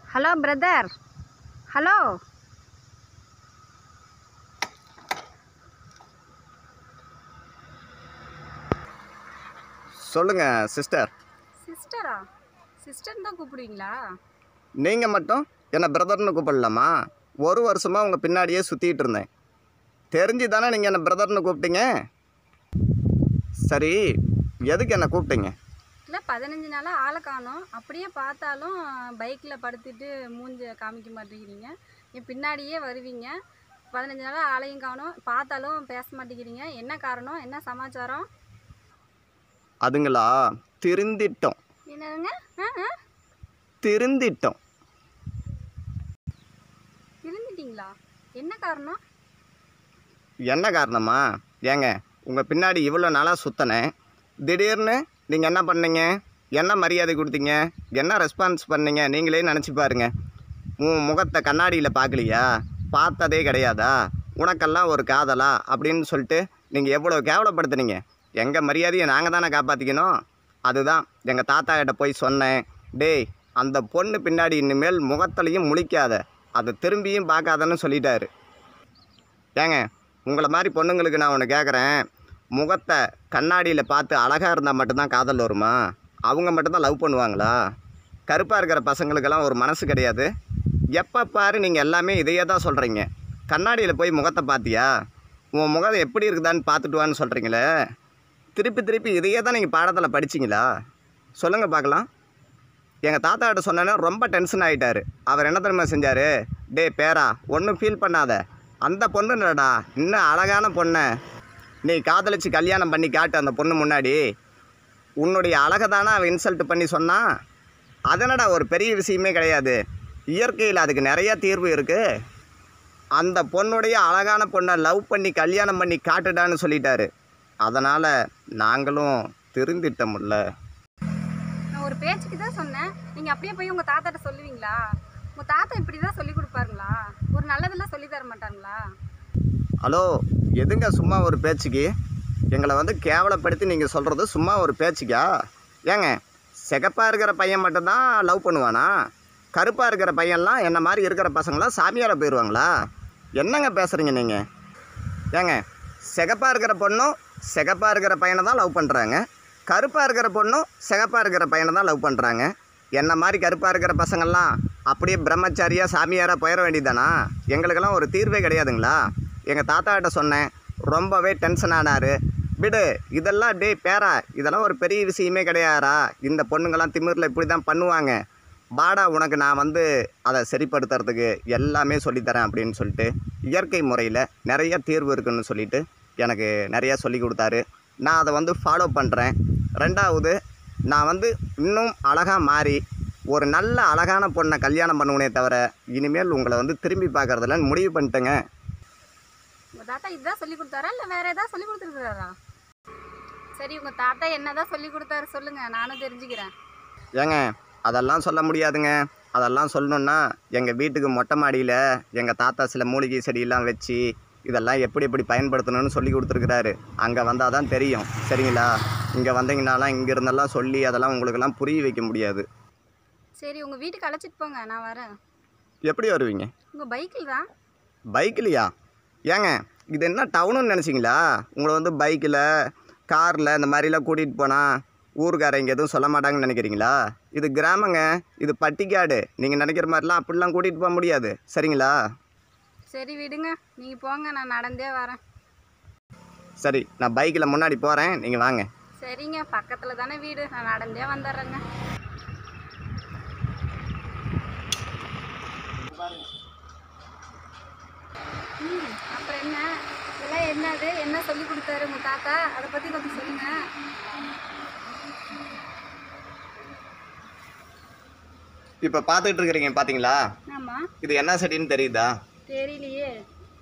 hello brother hello சொல்லுங்க sister சிஸ்டரா sister தான் கூப்பிடுவீங்களா நீங்கள் மட்டும் என்னை பிரதர்னு கூப்பிடலாமா ஒரு வருஷமாக உங்கள் பின்னாடியே சுற்றிட்டு இருந்தேன் தெரிஞ்சு தானே நீங்கள் என்னை பிரதர்னு கூப்பிட்டீங்க சரி எதுக்கு என்னை கூப்பிட்டீங்க இல்லை பதினஞ்சு நாளாக ஆளை காணோம் அப்படியே பார்த்தாலும் பைக்கில் படுத்துட்டு மூஞ்ச காமிக்க மாட்டேங்கிறீங்க என் பின்னாடியே வருவீங்க பதினஞ்சு நாளாக ஆளையும் காணோம் பார்த்தாலும் பேச மாட்டேங்கிறீங்க என்ன காரணம் என்ன சமாச்சாரம் அதுங்களா திருந்திட்டோம் என்னதுங்க ஆ ஆ திருந்திட்டோம் இருந்துட்டீங்களா என்ன காரணம் என்ன காரணமா ஏங்க உங்கள் பின்னாடி இவ்வளோ நாளாக சுற்றினேன் திடீர்னு நீங்கள் என்ன பண்ணீங்க என்ன மரியாதை கொடுத்தீங்க என்ன ரெஸ்பான்ஸ் பண்ணீங்க நீங்களே நினச்சி பாருங்க உன் முகத்தை கண்ணாடியில் பார்க்கலையா பார்த்ததே கிடையாதா உனக்கெல்லாம் ஒரு காதலா அப்படின்னு சொல்லிட்டு நீங்கள் எவ்வளோ கேவலப்படுத்துனீங்க எங்கள் மரியாதையை நாங்கள் தானே காப்பாற்றிக்கணும் அதுதான் எங்கள் தாத்தா கிட்ட போய் சொன்னேன் டேய் அந்த பொண்ணு பின்னாடி இனிமேல் முகத்துலையும் முழிக்காத அதை திரும்பியும் பார்க்காதன்னு சொல்லிட்டாரு ஏங்க உங்களை மாதிரி பொண்ணுங்களுக்கு நான் ஒன்று கேட்குறேன் முகத்தை கண்ணாடியில் பார்த்து அழகாக இருந்தால் மட்டும்தான் காதல் வருமா அவங்க மட்டும்தான் லவ் பண்ணுவாங்களா கருப்பாக இருக்கிற பசங்களுக்கெல்லாம் ஒரு மனசு கிடையாது எப்போ பாரு நீங்கள் எல்லாமே இதையே தான் சொல்கிறீங்க கண்ணாடியில் போய் முகத்தை பார்த்தியா உன் முகம் எப்படி இருக்குதான்னு பார்த்துட்டு வான்னு சொல்கிறீங்களே திருப்பி திருப்பி இதையே தான் நீங்கள் பாடத்தில் படிச்சிங்களா சொல்லுங்கள் பார்க்கலாம் எங்கள் தாத்தா கிட்ட சொன்னேன்னா ரொம்ப டென்ஷன் ஆகிட்டாரு அவர் என்ன தெரியுமா செஞ்சார் டே பேரா ஒன்றும் ஃபீல் பண்ணாத அந்த பொண்ணு இல்லடா இன்னும் அழகான பொண்ணை நீ காதலிச்சு கல்யாணம் பண்ணி காட்டு அந்த பொண்ணு முன்னாடி உன்னுடைய அழகை தானே அவன் இன்சல்ட் பண்ணி சொன்னான் அதனடா ஒரு பெரிய விஷயமே கிடையாது இயற்கையில் அதுக்கு நிறைய தீர்வு இருக்குது அந்த பொண்ணுடைய அழகான பொண்ணை லவ் பண்ணி கல்யாணம் பண்ணி காட்டுடான்னு சொல்லிட்டாரு அதனால் நாங்களும் திருந்திட்டோம்ல நான் ஒரு பேச்சுக்கு தான் சொன்னேன் நீங்கள் அப்படியே போய் உங்கள் தாத்தாட்ட சொல்லுவீங்களா உங்கள் தாத்தா இப்படி தான் சொல்லி கொடுப்பாருங்களா ஒரு நல்லதெல்லாம் சொல்லி தர மாட்டாங்களா ஹலோ எதுங்க சும்மா ஒரு பேச்சுக்கு எங்களை வந்து கேவலப்படுத்தி நீங்கள் சொல்கிறது சும்மா ஒரு பேச்சுக்கா ஏங்க சிகப்பாக இருக்கிற பையன் மட்டும்தான் லவ் பண்ணுவானா கருப்பாக இருக்கிற பையன்லாம் என்ன மாதிரி இருக்கிற பசங்களாம் சாமியார போயிடுவாங்களா என்னங்க பேசுகிறீங்க நீங்கள் ஏங்க சிகப்பாக இருக்கிற பொண்ணும் சிகப்பாக இருக்கிற பையனை தான் லவ் பண்ணுறாங்க கருப்பாக இருக்கிற பொண்ணும் சிகப்பாக இருக்கிற பையனை தான் லவ் பண்ணுறாங்க என்ன மாதிரி கருப்பாக இருக்கிற பசங்கள்லாம் அப்படியே பிரம்மச்சாரியாக சாமியாராக போயிட வேண்டியதானா எங்களுக்கெல்லாம் ஒரு தீர்வே கிடையாதுங்களா எங்கள் தாத்தாகிட்ட சொன்னேன் ரொம்பவே டென்ஷன் ஆனார் விடு இதெல்லாம் டே பேரா இதெல்லாம் ஒரு பெரிய விஷயமே கிடையாதா இந்த பொண்ணுங்கெல்லாம் திமிரில் இப்படி தான் பண்ணுவாங்க பாடா உனக்கு நான் வந்து அதை சரிப்படுத்துறதுக்கு எல்லாமே சொல்லித்தரேன் அப்படின்னு சொல்லிட்டு இயற்கை முறையில் நிறைய தீர்வு இருக்குன்னு சொல்லிட்டு எனக்கு நிறையா சொல்லி கொடுத்தாரு நான் அதை வந்து ஃபாலோ பண்ணுறேன் ரெண்டாவது நான் வந்து இன்னும் அழகாக மாறி ஒரு நல்ல அழகான பொண்ணை கல்யாணம் பண்ணுவனே தவிர இனிமேல் உங்களை வந்து திரும்பி பார்க்கறதில்ல முடிவு பண்ணிட்டேங்க உங்கள் தாத்தா இதுதான் சொல்லி கொடுத்தாரா இல்லை வேற ஏதாவது சொல்லி கொடுத்துருக்குறாரா சரி உங்கள் தாத்தா என்னதான் சொல்லி கொடுத்தாரு சொல்லுங்கள் நானும் தெரிஞ்சுக்கிறேன் ஏங்க அதெல்லாம் சொல்ல முடியாதுங்க அதெல்லாம் சொல்லணுன்னா எங்கள் வீட்டுக்கு மொட்டை மாடியில் எங்கள் தாத்தா சில மூலிகை செடியெல்லாம் வச்சு இதெல்லாம் எப்படி எப்படி பயன்படுத்தணும்னு சொல்லி கொடுத்துருக்குறாரு அங்கே வந்தால் தான் தெரியும் சரிங்களா இங்கே வந்தீங்கனாலாம் இங்கே இருந்தெல்லாம் சொல்லி அதெல்லாம் உங்களுக்கெல்லாம் புரிய வைக்க முடியாது சரி உங்கள் வீட்டுக்கு அழைச்சிட்டு போங்க நான் வரேன் எப்படி வருவீங்க உங்கள் பைக்கில் தான் பைக்லையா ஏங்க இது என்ன டவுனுன்னு நினச்சிங்களா உங்களை வந்து பைக்கில் காரில் இந்த மாதிரிலாம் கூட்டிகிட்டு போனால் ஊருக்காரங்க எதுவும் சொல்ல மாட்டாங்கன்னு நினைக்கிறீங்களா இது கிராமங்க இது பட்டிக்காடு நீங்கள் நினைக்கிற மாதிரிலாம் அப்படிலாம் கூட்டிகிட்டு போக முடியாது சரிங்களா சரி விடுங்க நீங்கள் போங்க நான் நடந்தே வரேன் சரி நான் பைக்கில் முன்னாடி போகிறேன் நீங்கள் வாங்க சரிங்க பக்கத்தில் தானே வீடு நான் நடந்தே வந்துடுறேங்க ம் அப்புறம் என்ன இதெல்லாம் என்னது என்ன சொல்லி கொடுத்தாரு உங்கள் தாத்தா அதை பற்றி கொஞ்சம் சொல்லுங்கள் இப்போ பார்த்துக்கிட்டு இருக்கிறீங்க பார்த்தீங்களா ஆமாம் இது என்ன செடின்னு தெரியுதா தெரியலையே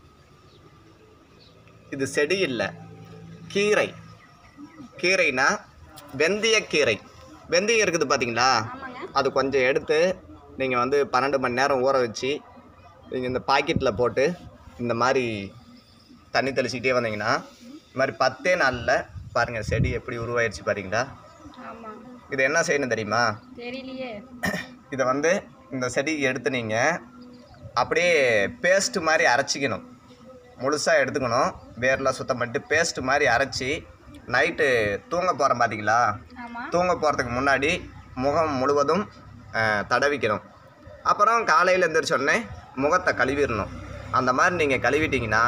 இது செடி இல்லை கீரை கீரைனா வெந்தயக்கீரை வெந்தயம் இருக்குது பார்த்தீங்களா ஆமாங்க அது கொஞ்சம் எடுத்து நீங்கள் வந்து பன்னெண்டு மணி நேரம் ஊற வச்சு நீங்கள் இந்த பாக்கெட்டில் போட்டு இந்த மாதிரி தண்ணி தெளிச்சிக்கிட்டே வந்தீங்கன்னா இந்த மாதிரி பத்தே நாளில் பாருங்கள் செடி எப்படி உருவாயிருச்சு பாருங்களா ஆமாம் இது என்ன செய்யணும் தெரியுமா தெரியலையே இதை வந்து இந்த செடி எடுத்து நீங்கள் அப்படியே பேஸ்ட்டு மாதிரி அரைச்சிக்கணும் முழுசாக எடுத்துக்கணும் வேர்லாம் சுத்தம் பண்ணிட்டு பேஸ்ட்டு மாதிரி அரைச்சி நைட்டு தூங்க போகிறோம் பார்த்தீங்களா ஆமாம் தூங்க போகிறதுக்கு முன்னாடி முகம் முழுவதும் அஹ், தடவிக்கணும் அப்புறம் காலையில் எழுந்திரிச்சோடனே முகத்தை கழுவிடணும் அந்த மாதிரி நீங்கள் கழுவிட்டீங்கன்னா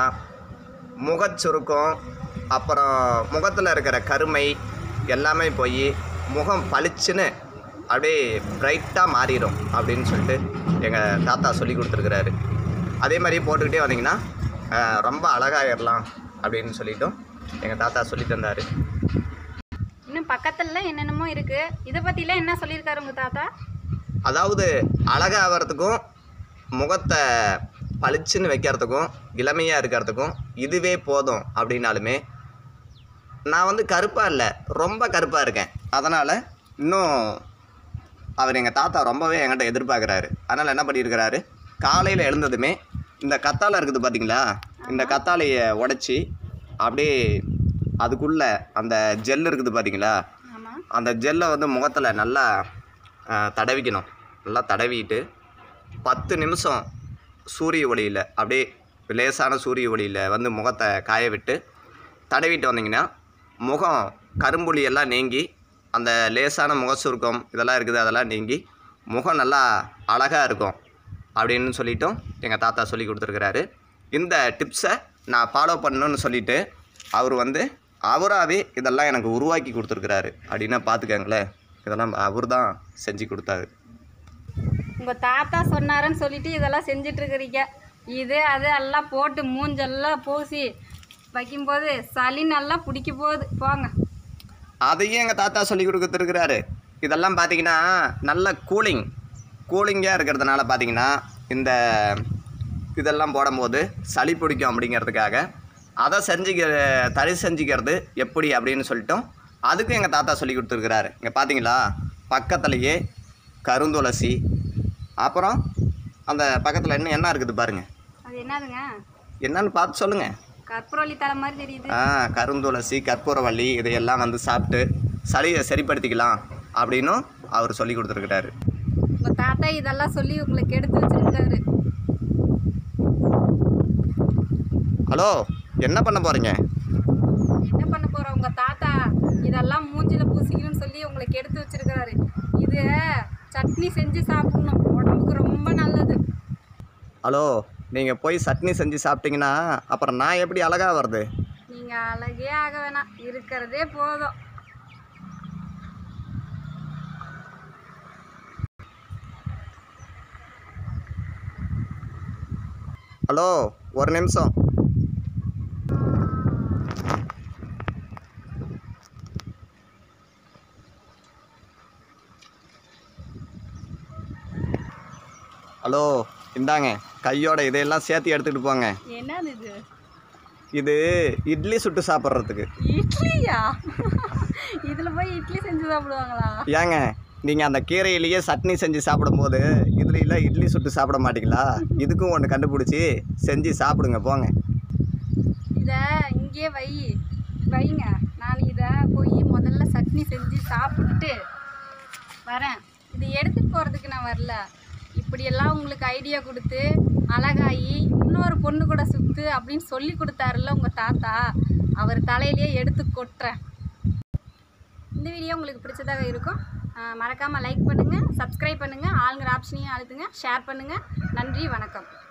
முகச் சுருக்கம் அப்புறம் முகத்தில் இருக்கிற கருமை எல்லாமே போய் முகம் பளிச்சுன்னு அப்படியே பிரைட்டாக மாறிடும் அப்படின்னு சொல்லிட்டு எங்கள் தாத்தா சொல்லி கொடுத்துருக்குறாரு அதே மாதிரி போட்டுக்கிட்டே வந்தீங்கன்னா அஹ், ரொம்ப அழகாயிடலாம் அப்படின்னு சொல்லிட்டும் எங்கள் தாத்தா சொல்லி தந்தார் இன்னும் பக்கத்துல என்னென்னமோ இருக்கு இதை பத்திலாம் என்ன சொல்லியிருக்காரு உங்க தாத்தா அதாவது அழகாகிறதுக்கும் முகத்தை பளிச்சுன்னு வைக்கிறதுக்கும் இளமையாக இருக்கிறதுக்கும் இதுவே போதும் அப்படின்னாலுமே நான் வந்து கருப்பாக இல்லை ரொம்ப கருப்பாக இருக்கேன் அதனால் இன்னும் அவர் எங்கள் தாத்தா ரொம்பவே என்கிட்ட எதிர்பார்க்குறாரு அதனால் என்ன பண்ணியிருக்கிறாரு காலையில் எழுந்ததுமே இந்த கத்தாழை இருக்குது பார்த்தீங்களா இந்த கத்தாழையை உடச்சி அப்படியே அதுக்குள்ளே அந்த ஜெல் இருக்குது பார்த்தீங்களா ஆமா அந்த ஜெல்லை வந்து முகத்தில் நல்லா ஆ, தடவிக்கணும் நல்லா தடவிட்டு பத்து நிமிஷம் சூரிய ஒளியில் அப்படியே லேசான சூரிய ஒளியில் வந்து முகத்தை காய விட்டு தடவிட்டு வந்தீங்கன்னா முகம் கரும்புள்ளி எல்லாம் நீங்கி அந்த லேசான முக சுருக்கம் இதெல்லாம் இருக்குது அதெல்லாம் நீங்கி முகம் நல்லா அழகாக இருக்கும் அப்படின்னு சொல்லிட்டும் எங்கள் தாத்தா சொல்லி கொடுத்துருக்குறாரு இந்த டிப்ஸை நான் ஃபாலோ பண்ணணும்னு சொல்லிட்டு அவர் வந்து அவராகவே இதெல்லாம் எனக்கு உருவாக்கி கொடுத்துருக்குறாரு அப்படின்னா பார்த்துக்கங்களேன் இதெல்லாம் அவர் தான் செஞ்சு கொடுத்தாரு உங்க தாத்தா சொன்னாருன்னு சொல்லிட்டு இதெல்லாம் செஞ்சுட்டு இருக்கிறீங்க இது அது எல்லாம் போட்டு மூஞ்செல்லாம் பூசி வைக்கும்போது சளி நல்லா பிடிக்க போகுது போங்க அதையும் எங்கள் தாத்தா சொல்லி கொடுத்துருக்குறாரு இதெல்லாம் பார்த்தீங்கன்னா நல்ல கூலிங் கூலிங்காக இருக்கிறதுனால பார்த்தீங்கன்னா இந்த இதெல்லாம் போடும்போது சளி பிடிக்கும் அப்படிங்கிறதுக்காக அதை செஞ்சுக்க தறி செஞ்சுக்கிறது எப்படி அப்படின்னு சொல்லிட்டும் அதுக்கும் எங்கள் தாத்தா சொல்லி கொடுத்துருக்குறாரு இங்கே பார்த்தீங்களா பக்கத்துலேயே கருந்துளசி அப்புறம் அந்த பக்கத்தில் இன்னும் என்ன இருக்குது பாருங்கள் அது என்னதுங்க என்னன்னு பார்த்து சொல்லுங்கள் கற்பூரவள்ளி தலை மாதிரி தெரியுது ஆ கருந்துளசி கற்பூரவள்ளி இதையெல்லாம் வந்து சாப்பிட்டு சளியை சரிப்படுத்திக்கலாம் அப்படின்னும் அவர் சொல்லி கொடுத்துருக்கிறாரு உங்க தாத்தா இதெல்லாம் சொல்லி உங்களுக்கு எடுத்து வச்சிருக்காரு ஹலோ என்ன பண்ண போகிறீங்க என்ன பண்ண போற உங்க தாத்தா இதெல்லாம் மூஞ்சில பூசிக்கணும்னு சொல்லி உங்களுக்கு எடுத்து வச்சிருக்காரு இது சட்னி செஞ்சு சாப்பிடணும் உடம்புக்கு ரொம்ப நல்லது ஹலோ நீங்கள் போய் சட்னி செஞ்சு சாப்பிட்டீங்கன்னா அப்புறம் நான் எப்படி அழகாக வருது நீங்க அழகே ஆக வேணாம் இருக்கிறதே போதும் ஹலோ ஒரு நிமிஷம் ஹலோ இந்தாங்க கையோட இதையெல்லாம் சேர்த்து எடுத்துகிட்டு போங்க என்னது இது இது இட்லி சுட்டு சாப்பிட்றதுக்கு இட்லியா இதுல போய் இட்லி செஞ்சு சாப்பிடுவாங்களா ஏங்க நீங்கள் அந்த கீரையிலேயே சட்னி செஞ்சு சாப்பிடும்போது இதுல இட்லி சுட்டு சாப்பிட மாட்டீங்களா இதுக்கும் ஒன்று கண்டுபிடிச்சி செஞ்சு சாப்பிடுங்க போங்க இத இங்கே வை வைங்க நான் இத போய் முதல்ல சட்னி செஞ்சு சாப்பிட்டுட்டு வரேன் இது எடுத்துட்டு போறதுக்கு நான் வரல இப்படியெல்லாம் உங்களுக்கு ஐடியா கொடுத்து அழகாயி இன்னொரு பொண்ணு கூட சுத்து அப்படின்னு சொல்லி கொடுத்தாருல்ல உங்க தாத்தா அவர் தலையிலேயே எடுத்து கொட்டுறேன் இந்த வீடியோ உங்களுக்கு பிடிச்சதாக இருக்கும் ஆஹ் மறக்காம லைக் பண்ணுங்க சப்ஸ்கிரைப் பண்ணுங்க ஆளுங்கிற ஆப்ஷனையும் அழுத்துங்க ஷேர் பண்ணுங்க நன்றி வணக்கம்